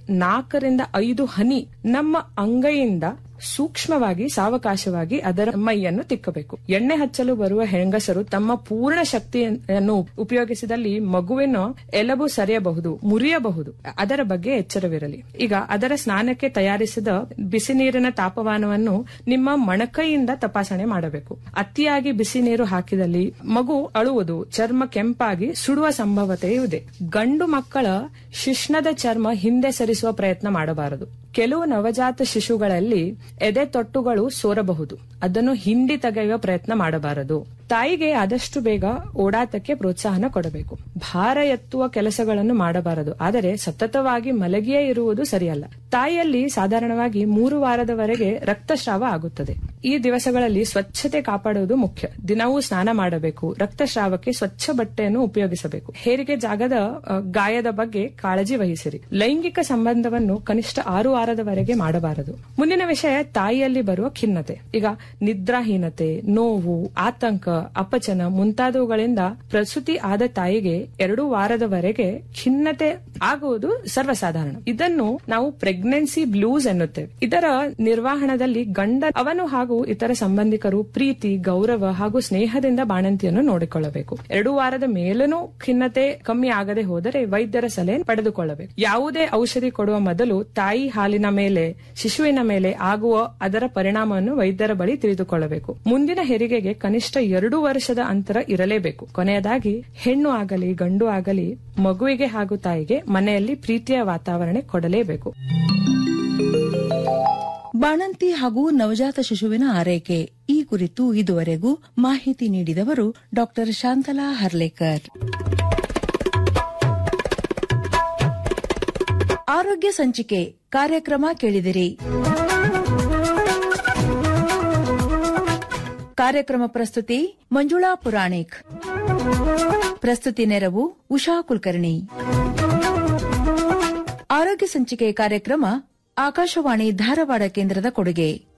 ನಾಲ್ಕರಿಂದ ಐದು ಹನಿ ನಮ್ಮ ಅಂಗೈಯಿಂದ ಸೂಕ್ಷ್ಮವಾಗಿ ಸಾವಕಾಶವಾಗಿ ಅದರ ಮೈಯನ್ನು ತಿಕ್ಕಬೇಕು ಎಣ್ಣೆ ಹಚ್ಚಲು ಬರುವ ಹೆಂಗಸರು ತಮ್ಮ ಪೂರ್ಣ ಶಕ್ತಿಯನ್ನು ಉಪಯೋಗಿಸಿದಲ್ಲಿ ಮಗುವಿನ ಎಲಬು ಸರಿಯಬಹುದು ಮುರಿಯಬಹುದು ಅದರ ಬಗ್ಗೆ ಎಚ್ಚರವಿರಲಿ ಈಗ ಅದರ ಸ್ನಾನಕ್ಕೆ ತಯಾರಿಸಿದ ಬಿಸಿ ನೀರಿನ ತಾಪಮಾನವನ್ನು ನಿಮ್ಮ ಮೊಣಕೈಯಿಂದ ತಪಾಸಣೆ ಮಾಡಬೇಕು ಅತಿಯಾಗಿ ಬಿಸಿ ನೀರು ಹಾಕಿದಲ್ಲಿ ಮಗು ಅಳುವುದು ಚರ್ಮ ಕೆಂಪಾಗಿ ಸುಡುವ ಸಂಭವತೆಯೂ ಇದೆ ಗಂಡು ಮಕ್ಕಳ ಶಿಶ್ನದ ಚರ್ಮ ಹಿಂದೆ ಸರಿಸುವ ಪ್ರಯತ್ನ ಮಾಡಬಾರದು ಕೆಲವು ನವಜಾತ ಶಿಶುಗಳಲ್ಲಿ ಎದೆ ತೊಟ್ಟುಗಳು ಸೋರಬಹುದು ಅದನ್ನು ಹಿಂಡಿ ತೆಗೆಯುವ ಪ್ರಯತ್ನ ಮಾಡಬಾರದು ತಾಯಿಗೆ ಆದಷ್ಟು ಬೇಗ ಓಡಾಟಕ್ಕೆ ಪ್ರೋತ್ಸಾಹನ ಕೊಡಬೇಕು ಭಾರ ಎತ್ತುವ ಕೆಲಸಗಳನ್ನು ಮಾಡಬಾರದು ಆದರೆ ಸತತವಾಗಿ ಮಲಗಿಯೇ ಇರುವುದು ಸರಿಯಲ್ಲ ತಾಯಿಯಲ್ಲಿ ಸಾಧಾರಣವಾಗಿ ಮೂರು ವಾರದವರೆಗೆ ರಕ್ತಸ್ರಾವ ಆಗುತ್ತದೆ ಈ ದಿವಸಗಳಲ್ಲಿ ಸ್ವಚ್ಛತೆ ಕಾಪಾಡುವುದು ಮುಖ್ಯ ದಿನವೂ ಸ್ನಾನ ಮಾಡಬೇಕು ರಕ್ತಸ್ರಾವಕ್ಕೆ ಸ್ವಚ್ಛ ಬಟ್ಟೆಯನ್ನು ಉಪಯೋಗಿಸಬೇಕು ಹೇರಿಗೆ ಜಾಗದ ಅ, ಗಾಯದ ಬಗ್ಗೆ ಕಾಳಜಿ ವಹಿಸಿರಿ ಲೈಂಗಿಕ ಸಂಬಂಧವನ್ನು ಕನಿಷ್ಠ ಆರು ವಾರದವರೆಗೆ ಮಾಡಬಾರದು ಮುಂದಿನ ವಿಷಯ ತಾಯಿಯಲ್ಲಿ ಬರುವ ಖಿನ್ನತೆ ಈಗ ನಿದ್ರಾಹೀನತೆ ನೋವು ಆತಂಕ ಅಪಚನ ಮುಂತಾದವುಗಳಿಂದ ಪ್ರಸೂತಿ ಆದ ತಾಯಿಗೆ ಎರಡು ವಾರದವರೆಗೆ ಖಿನ್ನತೆ ಆಗುವುದು ಸರ್ವಸಾಧಾರಣ ಇದನ್ನು ನಾವು ಪ್ರೆಗ್ನೆನ್ಸಿ ಬ್ಲೂಸ್ ಎನ್ನುತ್ತೇವೆ ಇದರ ನಿರ್ವಹಣದಲ್ಲಿ ಗಂಡ ಅವನು ಹಾಗೂ ಇತರ ಸಂಬಂಧಿಕರು ಪ್ರೀತಿ ಗೌರವ ಹಾಗೂ ಸ್ನೇಹದಿಂದ ಬಾಣಂತಿಯನ್ನು ನೋಡಿಕೊಳ್ಳಬೇಕು ಎರಡು ವಾರದ ಮೇಲೂ ಖಿನ್ನತೆ ಕಮ್ಮಿ ಆಗದೆ ಹೋದರೆ ವೈದ್ಯರ ಸಲಹೆ ಪಡೆದುಕೊಳ್ಳಬೇಕು ಯಾವುದೇ ಔಷಧಿ ಕೊಡುವ ಮೊದಲು ತಾಯಿ ಹಾಲಿನ ಮೇಲೆ ಶಿಶುವಿನ ಮೇಲೆ ಆಗುವ ಅದರ ಪರಿಣಾಮವನ್ನು ವೈದ್ಯರ ಬಳಿ ತಿಳಿದುಕೊಳ್ಳಬೇಕು ಮುಂದಿನ ಹೆರಿಗೆಗೆ ಕನಿಷ್ಠ ಎರಡು ವರ್ಷದ ಅಂತರ ಇರಲೇಬೇಕು ಕೊನೆಯದಾಗಿ ಹೆಣ್ಣು ಆಗಲಿ ಗಂಡು ಆಗಲಿ ಮಗುವಿಗೆ ಹಾಗೂ ತಾಯಿಗೆ ಮನೆಯಲ್ಲಿ ಪ್ರೀತಿಯ ವಾತಾವರಣ ಕೊಡಲೇಬೇಕು ಬಾಣಂತಿ ಹಾಗೂ ನವಜಾತ ಶಿಶುವಿನ ಆರೈಕೆ ಈ ಕುರಿತು ಇದುವರೆಗೂ ಮಾಹಿತಿ ನೀಡಿದವರು ಡಾಕ್ಟರ್ ಶಾಂತಲಾ ಹರ್ಲೇಕರ್ ಆರೋಗ್ಯ ಸಂಚಿಕೆ ಕಾರ್ಯಕ್ರಮ ಕೇಳಿದಿರಿ ಕಾರ್ಯಕ್ರಮ ಪ್ರಸ್ತುತಿ ಮಂಜುಳಾ ಪುರಾಣಿಕ್ ಪ್ರಸ್ತುತಿ ನೆರವು ಉಷಾ ಕುಲಕರ್ಣಿ ಆರೋಗ್ಯ ಸಂಚಿಕೆ ಕಾರ್ಯಕ್ರಮ ಆಕಾಶವಾಣಿ ಧಾರವಾಡ ಕೇಂದ್ರದ ಕೊಡುಗೆ